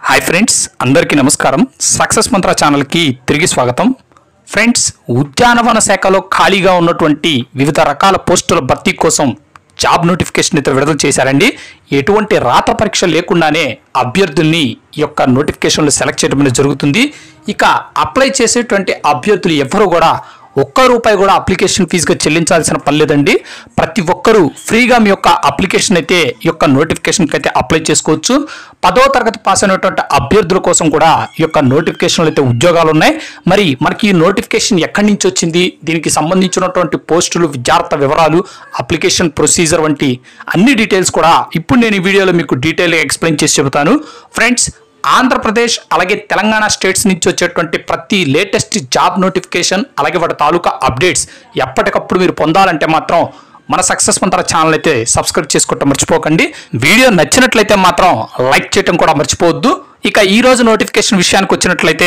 hi friends అందరికీ నమస్కారం success మంత్ర ఛానల్కి తిరిగి స్వాగతం ఫ్రెండ్స్ ఉద్యానవన శాఖలో ఖాళీగా ఉన్నటువంటి వివిధ రకాల పోస్టుల భర్తీ కోసం జాబ్ నోటిఫికేషన్ అయితే విడుదల చేశారండి ఎటువంటి రాత పరీక్ష లేకుండానే అభ్యర్థుల్ని ఈ యొక్క నోటిఫికేషన్లు సెలెక్ట్ చేయడం అనేది జరుగుతుంది ఇక అప్లై చేసేటువంటి అభ్యర్థులు ఎవరు కూడా ఒక్క రూపాయి కూడా అప్లికేషన్ ఫీజుగా చెల్లించాల్సిన పని లేదండి ప్రతి ఒక్కరూ ఫ్రీగా మీ యొక్క అప్లికేషన్ అయితే ఈ యొక్క నోటిఫికేషన్కి అయితే అప్లై చేసుకోవచ్చు పదో తరగతి పాస్ అయినటువంటి అభ్యర్థుల కోసం కూడా ఈ యొక్క నోటిఫికేషన్లు అయితే ఉద్యోగాలు ఉన్నాయి మరి మనకి ఈ నోటిఫికేషన్ ఎక్కడి నుంచి వచ్చింది దీనికి సంబంధించినటువంటి పోస్టులు విద్యార్థి వివరాలు అప్లికేషన్ ప్రొసీజర్ వంటి అన్ని డీటెయిల్స్ కూడా ఇప్పుడు నేను ఈ వీడియోలో మీకు డీటెయిల్గా ఎక్స్ప్లెయిన్ చేసి చెబుతాను ఫ్రెండ్స్ ఆంధ్రప్రదేశ్ అలాగే తెలంగాణ స్టేట్స్ నుంచి వచ్చేటువంటి ప్రతి లేటెస్ట్ జాబ్ నోటిఫికేషన్ అలాగే వాటి తాలూకా అప్డేట్స్ ఎప్పటికప్పుడు మీరు పొందాలంటే మాత్రం మన సక్సెస్ మంత్ర ఛానల్ అయితే సబ్స్క్రైబ్ చేసుకోవటం మర్చిపోకండి వీడియో నచ్చినట్లయితే మాత్రం లైక్ చేయటం కూడా మర్చిపోవద్దు ఇక ఈ రోజు నోటిఫికేషన్ విషయానికి వచ్చినట్లయితే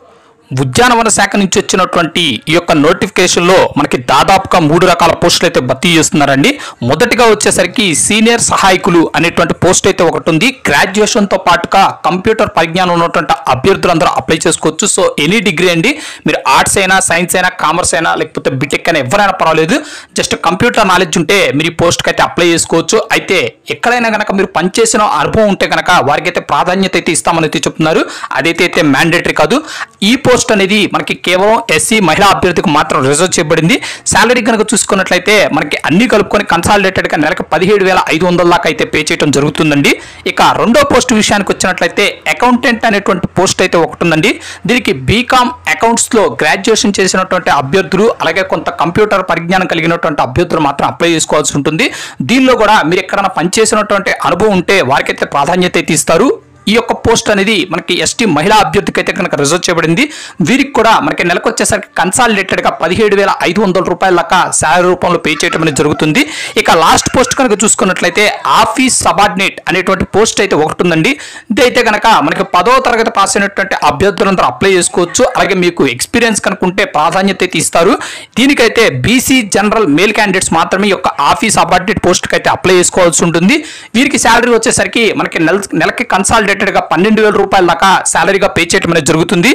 ఉద్యానవన శాఖ నుంచి వచ్చినటువంటి ఈ యొక్క నోటిఫికేషన్లో మనకి దాదాపుగా మూడు రకాల పోస్టులు అయితే భర్తీ చేస్తున్నారండి మొదటిగా వచ్చేసరికి సీనియర్ సహాయకులు అనేటువంటి పోస్ట్ అయితే ఒకటి ఉంది గ్రాడ్యుయేషన్తో పాటుగా కంప్యూటర్ పరిజ్ఞానం ఉన్నటువంటి అభ్యర్థులందరూ అప్లై చేసుకోవచ్చు సో ఎనీ డిగ్రీ అండి మీరు ఆర్ట్స్ అయినా సైన్స్ అయినా కామర్స్ అయినా లేకపోతే బీటెక్ అయినా ఎవరైనా పర్వాలేదు జస్ట్ కంప్యూటర్ నాలెడ్జ్ ఉంటే మీరు ఈ పోస్ట్కి అయితే అప్లై చేసుకోవచ్చు అయితే ఎక్కడైనా కనుక మీరు పనిచేసిన అనుభవం ఉంటే కనుక వారికి అయితే ప్రాధాన్యత అయితే ఇస్తామని అయితే చెప్తున్నారు అదైతే అయితే మ్యాండేటరీ కాదు ఈ పోస్ట్ అనేది మనకి కేవలం ఎస్సీ మహిళా అభ్యర్థికి మాత్రం రిజర్వ్ చేయబడింది శాలరీ కనుక చూసుకున్నట్లయితే మనకి అన్ని కలుపుకొని కన్సాలిడేటెడ్ గా నెలకు పదిహేడు వేల ఐదు వందల దాకా అయితే పే చేయడం జరుగుతుందండి ఇక రెండో పోస్ట్ విషయానికి వచ్చినట్లయితే అకౌంటెంట్ అనేటువంటి పోస్ట్ అయితే ఒకటి ఉందండి దీనికి బీకామ్ అకౌంట్స్ లో గ్రాడ్యుయేషన్ చేసినటువంటి అభ్యర్థులు అలాగే కొంత కంప్యూటర్ పరిజ్ఞానం కలిగినటువంటి అభ్యర్థులు మాత్రం అప్లై చేసుకోవాల్సి ఉంటుంది దీనిలో కూడా మీరు ఎక్కడైనా పనిచేసినటువంటి అనుభవం ఉంటే వారికైతే ప్రాధాన్యత అయితే ఇస్తారు ఈ యొక్క పోస్ట్ అనేది మనకి ఎస్టీ మహిళా అభ్యర్థికి అయితే కనుక రిజర్వ్ చేయబడింది వీరికి కూడా మనకి నెలకు వచ్చేసరికి కన్సాలిడేటెడ్ గా పదిహేడు వేల ఐదు వందల రూపాయల దాకా శాలరీ రూపంలో పే చేయడం అనేది జరుగుతుంది ఇక లాస్ట్ పోస్ట్ కనుక చూసుకున్నట్లయితే ఆఫీస్ సబార్డినేట్ అనేటువంటి పోస్ట్ అయితే ఒకటి ఉందండి ఇదైతే కనుక మనకి పదో తరగతి పాస్ అయినటువంటి అభ్యర్థులందరూ అప్లై చేసుకోవచ్చు అలాగే మీకు ఎక్స్పీరియన్స్ కనుకుంటే ప్రాధాన్యత అయితే ఇస్తారు దీనికైతే బీసీ జనరల్ మేల్ క్యాండిడేట్స్ మాత్రమే ఈ యొక్క ఆఫీస్ సబార్డినేట్ పోస్ట్కి అయితే అప్లై చేసుకోవాల్సి ఉంటుంది వీరికి శాలరీ వచ్చేసరికి మనకి నెల నెలకి కన్సాలిడేటెడ్ గా పన్నెండు వేల రూపాయల దాకా శాలరీగా పే చేయడం అనేది జరుగుతుంది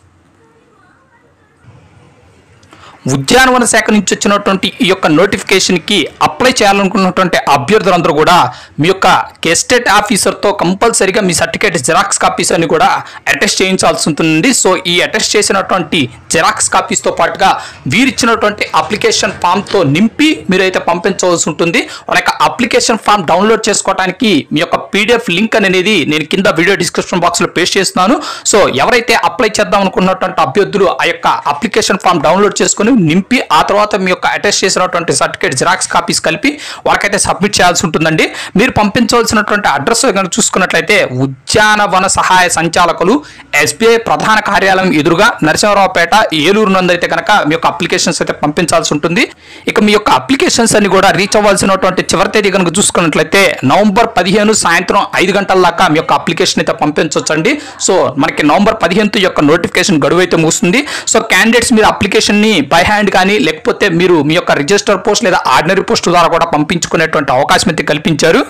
ఉద్యానవన శాఖ నుంచి వచ్చినటువంటి ఈ యొక్క నోటిఫికేషన్కి అప్లై చేయాలనుకున్నటువంటి అభ్యర్థులందరూ కూడా మీ యొక్క గెస్టెడ్ ఆఫీసర్తో కంపల్సరీగా మీ సర్టిఫికేట్ జిరాక్స్ కాపీస్ అని కూడా అటెస్ట్ చేయించాల్సి ఉంటుందండి సో ఈ అటెస్ట్ చేసినటువంటి జిరాక్స్ కాపీస్తో పాటుగా వీరిచ్చినటువంటి అప్లికేషన్ ఫామ్తో నింపి మీరైతే పంపించవలసి ఉంటుంది వాళ్ళ యొక్క అప్లికేషన్ ఫామ్ డౌన్లోడ్ చేసుకోవడానికి మీ యొక్క పీడిఎఫ్ లింక్ అనేది నేను కింద వీడియో డిస్క్రిప్షన్ బాక్స్లో పేస్ట్ చేస్తున్నాను సో ఎవరైతే అప్లై చేద్దాం అనుకున్నటువంటి అభ్యర్థులు ఆ యొక్క అప్లికేషన్ ఫామ్ డౌన్లోడ్ చేసుకుని నింపి ఆ తర్వాత మీ యొక్క అటెస్ట్ చేసినటువంటి సర్టిఫికేట్ జిరాక్స్ కాపీస్ కలిపి వాళ్ళకైతే సబ్మిట్ చేయాల్సి ఉంటుందండి మీరు పంపించవలసినటువంటి అడ్రస్ కనుక చూసుకున్నట్లయితే ఉద్యానవన సహాయ సంచాలకులు ఎస్బీఐ ప్రధాన కార్యాలయం ఎదురుగా నరసింహరావుపేట ఏలూరు నందు అయితే కనుక మీ యొక్క అప్లికేషన్స్ అయితే పంపించాల్సి ఉంటుంది ఇక మీ యొక్క అప్లికేషన్స్ అన్ని కూడా రీచ్ అవ్వాల్సినటువంటి చివరి తేదీ కనుక చూసుకున్నట్లయితే నవంబర్ పదిహేను సాయంత్రం ఐదు గంటల దాకా మీ యొక్క అప్లికేషన్ అయితే పంపించవచ్చండి సో మనకి నవంబర్ పదిహేను యొక్క నోటిఫికేషన్ గడువు అయితే ముగుస్తుంది సో క్యాండిడేట్స్ మీరు అప్లికేషన్ ని బై హ్యాండ్ కానీ లేకపోతే మీరు మీ యొక్క రిజిస్టర్ పోస్ట్ లేదా ఆర్డినరీ పోస్ట్ ద్వారా కూడా పంపించుకునేటువంటి అవకాశం అయితే కల్పించారు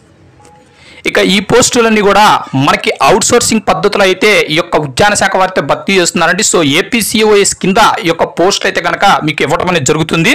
ఇక ఈ పోస్టులన్నీ కూడా మనకి అవుట్ సోర్సింగ్ పద్ధతిలో అయితే ఈ యొక్క ఉద్యాన శాఖ వారితో భర్తీ చేస్తున్నారండి సో ఏపీసీఓఎస్ కింద ఈ యొక్క పోస్ట్ అయితే కనుక మీకు ఇవ్వడం అనేది జరుగుతుంది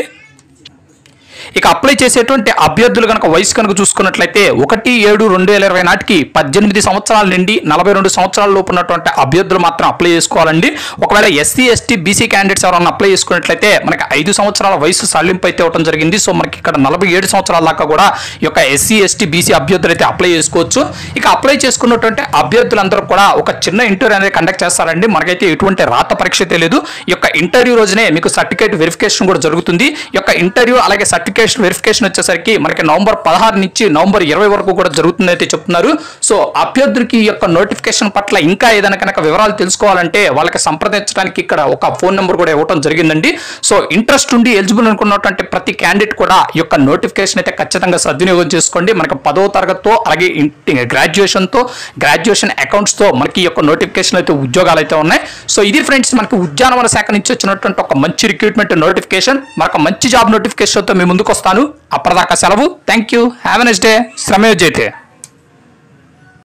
ఇక అప్లై చేసేటువంటి అభ్యర్థులు కనుక వయసు కనుక చూసుకున్నట్లయితే ఒకటి ఏడు రెండు వేల ఇరవై నాటికి పద్దెనిమిది సంవత్సరాల నుండి నలభై రెండు సంవత్సరాల లోపు ఉన్నటువంటి అభ్యర్థులు మాత్రం అప్లై చేసుకోవాలండి ఒకవేళ ఎస్సీ ఎస్టీ బీసీ క్యాండిడేట్స్ ఎవరైనా అప్లై చేసుకున్నట్లయితే మనకి ఐదు సంవత్సరాల వయసు సడలింపు అయితే ఇవ్వడం జరిగింది సో మనకి ఇక్కడ నలభై ఏడు సంవత్సరాల దాకా కూడా ఈ యొక్క ఎస్సీ ఎస్టీ బీసీ అభ్యర్థులు అయితే అప్లై చేసుకోవచ్చు ఇక అప్లై చేసుకున్నటువంటి అభ్యర్థులందరూ కూడా ఒక చిన్న ఇంటర్వ్యూ అనేది కండక్ట్ చేస్తారండి మనకైతే ఎటువంటి రాత పరీక్ష తెలియదు ఈ యొక్క ఇంటర్వ్యూ రోజునే మీకు సర్టిఫికేట్ వెరిఫికేషన్ కూడా జరుగుతుంది ఈ యొక్క ఇంటర్వ్యూ అలాగే సర్టిఫికేషన్ వెరిఫికేషన్ వచ్చేసరికి మనకి నవంబర్ పదహారు నుంచి నవంబర్ ఇరవై వరకు కూడా జరుగుతుంది అయితే చెప్తున్నారు సో అభ్యర్థులకి ఈ యొక్క నోటిఫికేషన్ పట్ల ఇంకా ఏదైనా కనుక వివరాలు తెలుసుకోవాలంటే వాళ్ళకి సంప్రదించడానికి ఇక్కడ ఒక ఫోన్ నెంబర్ కూడా ఇవ్వడం జరిగిందండి సో ఇంట్రెస్ట్ ఉండి ఎలిజిబుల్ అనుకున్నటువంటి ప్రతి క్యాండిడేట్ కూడా ఈ యొక్క నోటిఫికేషన్ అయితే ఖచ్చితంగా సద్వినియోగం చేసుకోండి మనకి పదో తరగతితో అలాగే గ్రాడ్యుయేషన్తో గ్రాడ్యుయేషన్ అకౌంట్స్తో మనకి ఈ యొక్క నోటిఫికేషన్ అయితే ఉద్యోగాలు అయితే ఉన్నాయి సో ఇది ఫ్రెండ్స్ మనకి ఉద్యానవన శాఖ నుంచి వచ్చినటువంటి ఒక మంచి రిక్రూట్మెంట్ నోటిఫికేషన్ మరొక మంచి జాబ్ నోటిఫికేషన్తో మీ ముందుకు వస్తాను అప్పటిదాకా సెలవు thank you have a nice day శ్రమయోజైతే